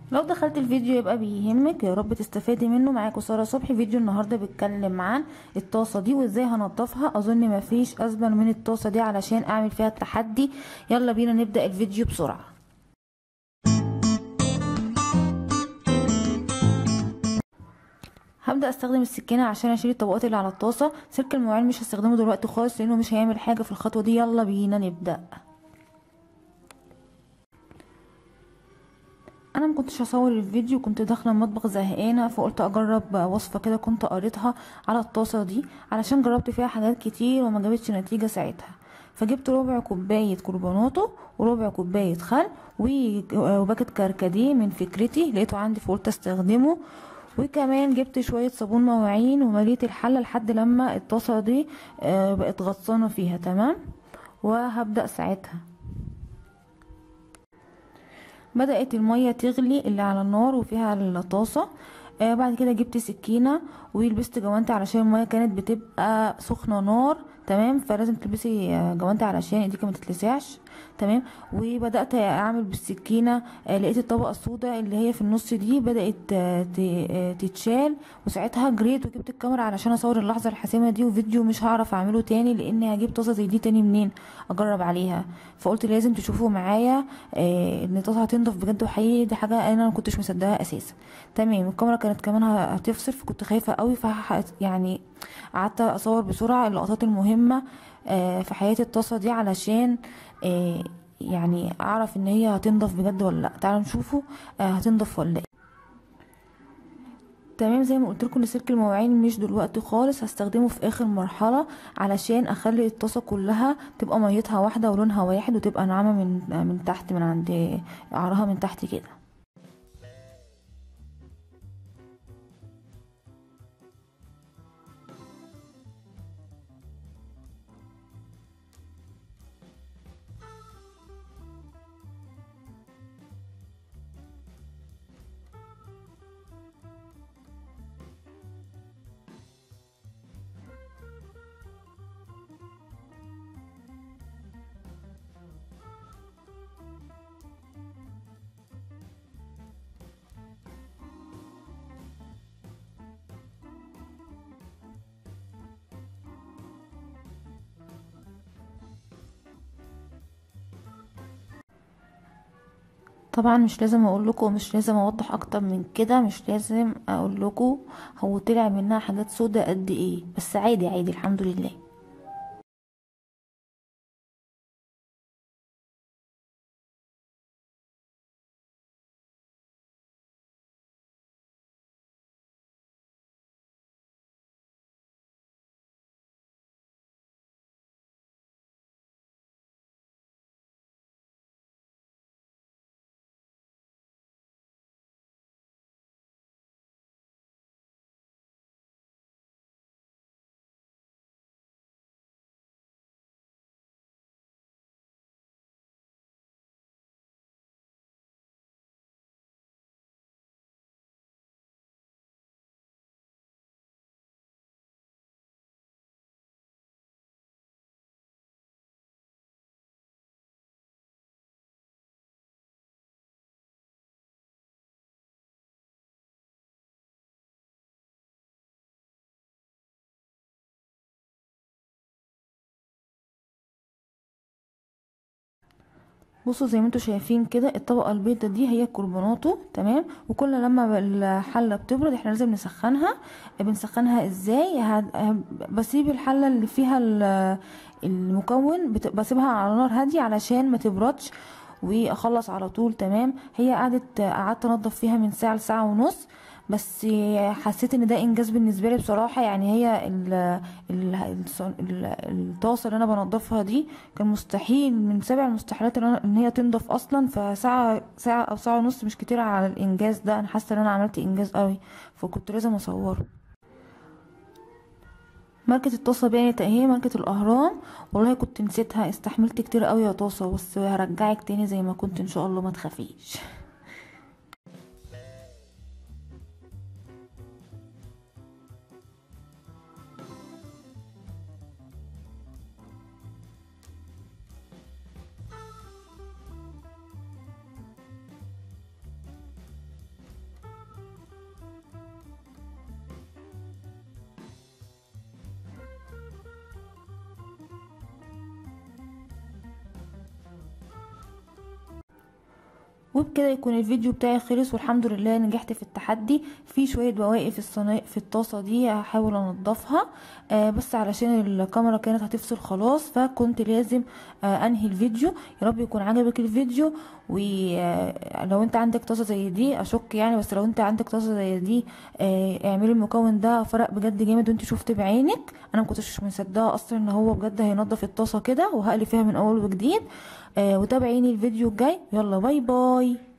لو دخلت الفيديو يبقى بيهمك يا رب تستفادي منه معاكم ساره صبحي فيديو النهارده بيتكلم عن الطاسه دي وازاي هنضفها اظن مفيش اسبل من الطاسه دي علشان اعمل فيها التحدي يلا بينا نبدا الفيديو بسرعه هبدا استخدم السكينه عشان اشيل الطبقات اللي على الطاسه سلك المواعين مش هستخدمه دلوقتي خالص لانه مش هيعمل حاجه في الخطوه دي يلا بينا نبدا انا ما كنتش هصور الفيديو كنت داخله المطبخ زهقانه فقلت اجرب وصفه كده كنت قريتها على الطاسه دي علشان جربت فيها حاجات كتير وما جابتش نتيجه ساعتها فجبت ربع كوبايه كربوناتو وربع كوبايه خل وباكت كركديه من فكرتي لقيته عندي فقلت استخدمه وكمان جبت شويه صابون مواعين ومليت الحله لحد لما الطاسه دي بقت غطسانه فيها تمام وهبدا ساعتها بدأت المية تغلي اللي على النار وفيها الطاسة آه بعد كده جبت سكينة ولبست جوانتي علشان المية كانت بتبقى سخنة نار تمام فلازم تلبسي جوانتي علشان ايديك ما تتلسعش تمام وبدات اعمل بالسكينه آه لقيت الطبقه السوداء اللي هي في النص دي بدات آه تتشال وساعتها جريت وجبت الكاميرا علشان اصور اللحظه الحاسمه دي وفيديو مش هعرف اعمله تاني لان هجيب طاسه زي دي تاني منين اجرب عليها فقلت لازم تشوفوا معايا آه ان الطاسه هتنضف بجد وحقيقي دي حاجه انا ما كنتش مصدقها اساسا تمام الكاميرا كانت كمان هتفصل فكنت خايفه قوي ف يعني قعدت اصور بسرعه اللقطات المهمه في حياه الطاسه دي علشان يعني اعرف ان هي هتنضف بجد ولا لا تعالوا نشوفوا هتنضف ولا ايه تمام زي ما قلت لكم لسلك المواعين مش دلوقتي خالص هستخدمه في اخر مرحله علشان اخلي الطاسه كلها تبقى ميتها واحده ولونها واحد وتبقى ناعمه من من تحت من عند قعرها من تحت كده طبعا مش لازم اقول لكم ومش لازم اوضح اكتر من كده مش لازم اقول لكم هو طلع منها حاجات سودا قد ايه بس عادي عادي الحمد لله بصوا زي ما انتوا شايفين كده الطبقه البيضه دي هي الكربوناتو تمام وكل لما الحله بتبرد احنا لازم نسخنها بنسخنها ازاي بسيب الحله اللي فيها المكون بسيبها على نار هاديه علشان ما تبردش واخلص على طول تمام هي قعدت قعدت انضف فيها من ساعه لساعه ونص بس حسيت ان ده انجاز بالنسبه لي بصراحه يعني هي ال ال ال الطاسه اللي انا بنضفها دي كان مستحيل من سبع المستحيلات ان هي تنضف اصلا فساعه ساعه او ساعه ونص مش كتير على الانجاز ده انا حاسه ان انا عملت انجاز قوي فكنت لازم اصوره ماركة الطاسة بانت اهي ماركة الاهرام والله كنت نسيتها استحملت كتير قوي يا طاسة بس هرجعك تاني زي ما كنت ان شاء الله ما تخافيش وبكده يكون الفيديو بتاعي خلص والحمد لله نجحت في التحدي في شويه بواقي في الصينيه في الطاسه دي هحاول انضفها آه بس علشان الكاميرا كانت هتفصل خلاص فكنت لازم آه انهي الفيديو يا رب يكون عجبك الفيديو ولو انت عندك طاسه زي دي اشك يعني بس لو انت عندك طاسه زي دي آه اعملي المكون ده فرق بجد جامد وانت شفت بعينك انا ما كنتش مصدقه اصلا ان هو بجد هينضف الطاسه كده وهقلي فيها من اول وجديد آه وتابعيني الفيديو الجاي يلا باي باي